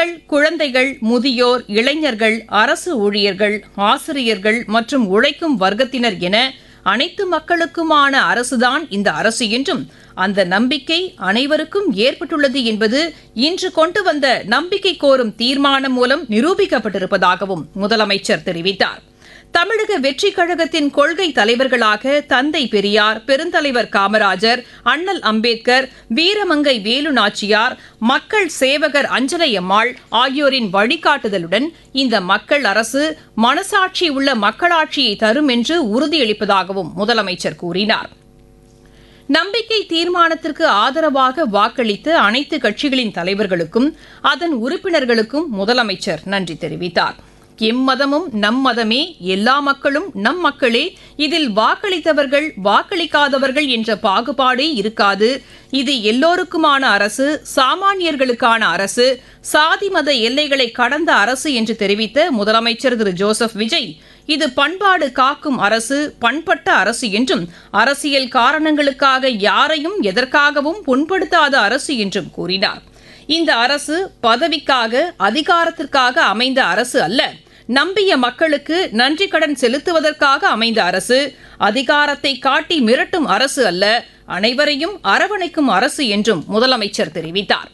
பெண்கள் குழந்தைகள் முதியோர் இளைஞர்கள் அரசு ஊழியர்கள் ஆசிரியர்கள் மற்றும் உழைக்கும் வர்க்கத்தினர் என அனைத்து மக்களுக்குமான அரசுதான் இந்த அரசு என்றும் அந்த நம்பிக்கை அனைவருக்கும் ஏற்பட்டுள்ளது என்பது இன்று கொண்டு வந்த நம்பிக்கை கோரும் தீர்மானம் மூலம் நிரூபிக்கப்பட்டிருப்பதாகவும் முதலமைச்சர் தெரிவித்தார் தமிழக வெற்றிக் கழகத்தின் கொள்கை தலைவர்களாக தந்தை பெரியார் பெருந்தலைவர் காமராஜர் அண்ணல் அம்பேத்கர் வீரமங்கை வேலு நாச்சியார் மக்கள் சேவகர் அஞ்சலை அம்மாள் ஆகியோரின் வழிகாட்டுதலுடன் இந்த மக்கள் அரசு மனசாட்சி உள்ள மக்களாட்சியை தரும் என்று உறுதியளிப்பதாகவும் முதலமைச்சர் கூறினார் நம்பிக்கை தீர்மானத்திற்கு ஆதரவாக வாக்களித்த அனைத்து கட்சிகளின் தலைவர்களுக்கும் அதன் உறுப்பினர்களுக்கும் முதலமைச்சர் நன்றி தெரிவித்தார் எம்மதமும் நம் மதமே எல்லா மக்களும் நம் மக்களே இதில் வாக்களித்தவர்கள் வாக்களிக்காதவர்கள் என்ற பாகுபாடே இருக்காது இது எல்லோருக்குமான அரசு சாமானியர்களுக்கான அரசு சாதி மத எல்லைகளை கடந்த அரசு என்று தெரிவித்த முதலமைச்சர் திரு ஜோசப் விஜய் இது பண்பாடு காக்கும் அரசு பண்பட்ட அரசு என்றும் அரசியல் காரணங்களுக்காக யாரையும் எதற்காகவும் புண்படுத்தாத அரசு என்றும் கூறினார் இந்த அரசு பதவிக்காக அதிகாரத்திற்காக அமைந்த அரசு அல்ல நம்பிய மக்களுக்கு நன்றி கடன் செலுத்துவதற்காக அமைந்த அரசு அதிகாரத்தை காட்டி மிரட்டும் அரசு அல்ல அனைவரையும் அரவணைக்கும் அரசு என்றும் முதலமைச்சர் தெரிவித்தார்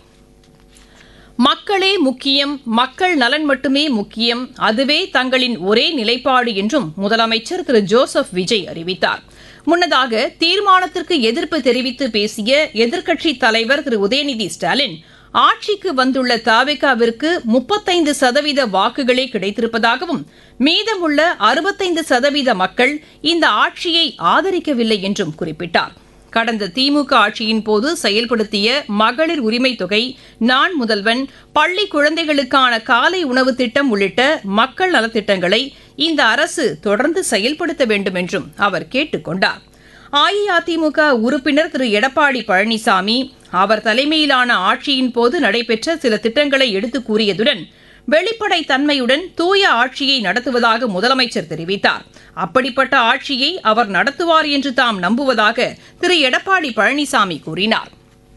மக்களே முக்கியம் மக்கள் நலன் மட்டுமே முக்கியம் அதுவே தங்களின் ஒரே நிலைப்பாடு என்றும் முதலமைச்சர் திரு ஜோசப் விஜய் அறிவித்தார் முன்னதாக தீர்மானத்திற்கு எதிர்ப்பு தெரிவித்து பேசிய எதிர்க்கட்சித் தலைவர் திரு உதயநிதி ஸ்டாலின் ஆட்சிக்கு வந்துள்ள தாவேகாவிற்கு முப்பத்தைந்து சதவீத வாக்குகளே கிடைத்திருப்பதாகவும் மீதமுள்ள அறுபத்தைந்து சதவீத மக்கள் இந்த ஆட்சியை ஆதரிக்கவில்லை என்றும் குறிப்பிட்டார் கடந்த திமுக ஆட்சியின் போது செயல்படுத்திய மகளிர் உரிமை தொகை நான் முதல்வன் பள்ளி குழந்தைகளுக்கான காலை உணவு திட்டம் உள்ளிட்ட மக்கள் நலத்திட்டங்களை இந்த அரசு தொடர்ந்து செயல்படுத்த வேண்டும் என்றும் அவர் கேட்டுக் கொண்டார் அஇஅதிமுக உறுப்பினர் திரு எடப்பாடி பழனிசாமி அவர் தலைமையிலான ஆட்சியின் போது நடைபெற்ற சில திட்டங்களை எடுத்துக் கூறியதுடன் வெளிப்படை தன்மையுடன் தூய ஆட்சியை நடத்துவதாக முதலமைச்சர் தெரிவித்தார் அப்படிப்பட்ட ஆட்சியை அவர் நடத்துவார் என்று தாம் நம்புவதாக திரு எடப்பாடி பழனிசாமி கூறினார்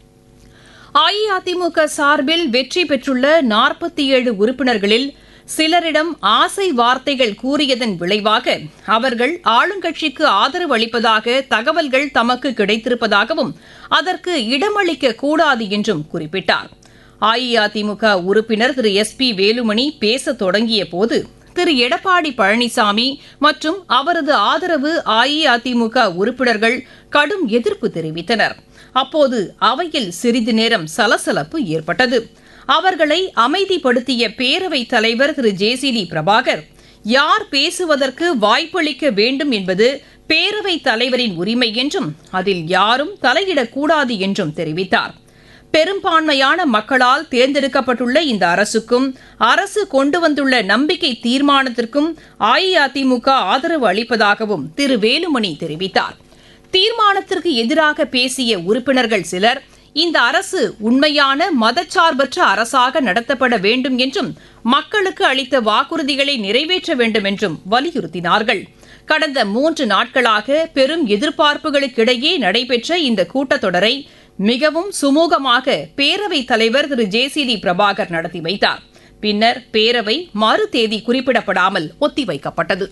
அஇஅதிமுக சார்பில் வெற்றி பெற்றுள்ள நாற்பத்தி ஏழு உறுப்பினர்களில் சிலரிடம் ஆசை வார்த்தைகள் கூறியதன் விளைவாக அவர்கள் ஆளுங்கட்சிக்கு ஆதரவு அளிப்பதாக தகவல்கள் தமக்கு கிடைத்திருப்பதாகவும் அதற்கு இடமளிக்க கூடாது என்றும் குறிப்பிட்டார் அஇஅதிமுக உறுப்பினர் திரு எஸ் பி வேலுமணி பேசத் தொடங்கிய போது திரு எடப்பாடி பழனிசாமி மற்றும் அவரது ஆதரவு அஇஅதிமுக உறுப்பினர்கள் கடும் எதிர்ப்பு தெரிவித்தனர் அப்போது அவையில் சிறிது நேரம் சலசலப்பு ஏற்பட்டது அவர்களை அமைதிப்படுத்திய பேரவைத் தலைவர் திரு ஜே சி டி பிரபாகர் யார் பேசுவதற்கு வாய்ப்பளிக்க வேண்டும் என்பது பேரவைத் தலைவரின் உரிமை என்றும் அதில் யாரும் தலையிடக்கூடாது என்றும் தெரிவித்தார் பெரும்பான்மையான மக்களால் தேர்ந்தெடுக்கப்பட்டுள்ள இந்த அரசுக்கும் அரசு கொண்டு வந்துள்ள நம்பிக்கை தீர்மானத்திற்கும் அஇஅதிமுக ஆதரவு அளிப்பதாகவும் திரு வேலுமணி தெரிவித்தார் தீர்மானத்திற்கு எதிராக பேசிய உறுப்பினர்கள் சிலர் இந்த அரசு உண்மையான மதச்சார்பற்ற அரசாக நடத்தப்பட வேண்டும் என்றும் மக்களுக்கு அளித்த வாக்குறுதிகளை நிறைவேற்ற வேண்டும் என்றும் வலியுறுத்தினார்கள் கடந்த மூன்று நாட்களாக பெரும் எதிர்பார்ப்புகளுக்கிடையே நடைபெற்ற இந்த கூட்டத்தொடரை மிகவும் சுமூகமாக பேரவைத் தலைவர் திரு ஜே சி டி பிரபாகர் நடத்தி வைத்தார் பின்னர் பேரவை மறு தேதி குறிப்பிடப்படாமல் ஒத்திவைக்கப்பட்டது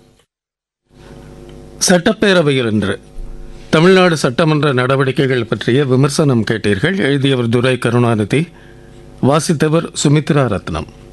சட்டப்பேரவையில் இன்று தமிழ்நாடு சட்டமன்ற நடவடிக்கைகள் பற்றிய விமர்சனம் கேட்டீர்கள் எழுதியவர் துரை கருணாநிதி வாசித்தவர் சுமித்ரா ரத்னம்